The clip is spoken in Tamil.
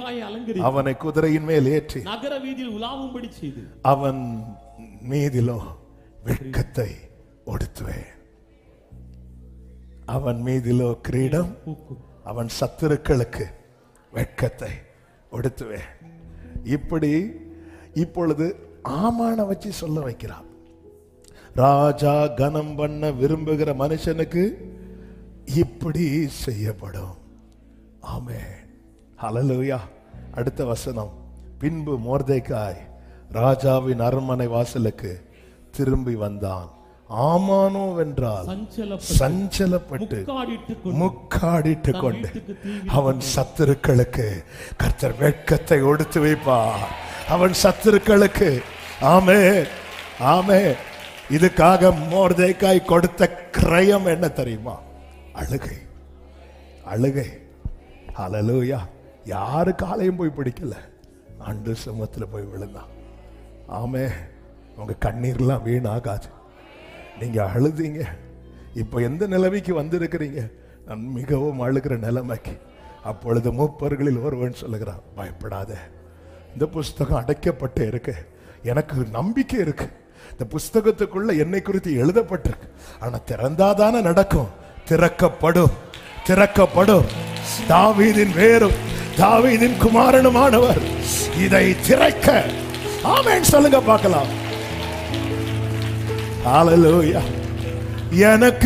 அழகாய் அலங்கரி அவனை குதிரையின் மேல் ஏற்றி நகர வீதியில் உலாவும்படி செய்து அவன் மீதிலோ வெட்கத்தை ஒடுத்துவேன் அவன் மீதிலோ கிரீடம் பூக்கும் அவன் சத்துருக்களுக்கு வெட்கத்தை ஒடுத்துவேன் இப்படி இப்பொழுது ஆமான வச்சு சொல்ல வைக்கிறான் ராஜா கனம் பண்ண விரும்புகிற மனுஷனுக்கு இப்படி செய்யப்படும் ஆமே ஹalleluya அடுத்த வசனம் பின்பு மோர்தேக்காய் ராஜாவின் அரண்மனை வாசலுக்கு திரும்பி வந்தான் ஆமானோ வென்றால் சஞ்சலப்பட்டு சஞ்சலப்பட்டு முக்காடிட்டுக் கொண்டு முக்காடிட்டு தன் கொண்டு வீட்டுக்கு தீ அவன் சத்துருக்களுக்கு கர்த்தர் வெட்கத்தை ஒடுத்து வைப்பார் அவன் சத்துருக்களுக்கு ஆமே ஆமே இதுக்காக மோர்தேக்காய் கொடுத்த கிரயம் என்ன தெரியுமா அழுகை அழுகை ஹalleluya யாரு காலையும் போய் பிடிக்கல ஆண்டு சமத்துல போய் விழுந்தான் ஆமே உங்க கண்ணீர்லாம் வீணாகாது நீங்க அழுதீங்க இப்போ எந்த நிலைமைக்கு வந்திருக்கிறீங்க நான் மிகவும் அழுகிற நிலைமைக்கு அப்பொழுது மூப்பர்களில் ஒருவன் சொல்லுகிறான் பயப்படாத இந்த புஸ்தகம் அடைக்கப்பட்டு இருக்கு எனக்கு நம்பிக்கை இருக்கு இந்த புஸ்தகத்துக்குள்ள என்னை குறித்து எழுதப்பட்டிருக்கு ஆனா திறந்தாதானே நடக்கும் திறக்கப்படும் திறக்கப்படும் தாவீதின் வேரும் தாவீதின் குமாரனுமானவர் இதை திறக்க ஆமென் சொல்லுங்க பார்க்கலாம் ஹalleluya எனக்கு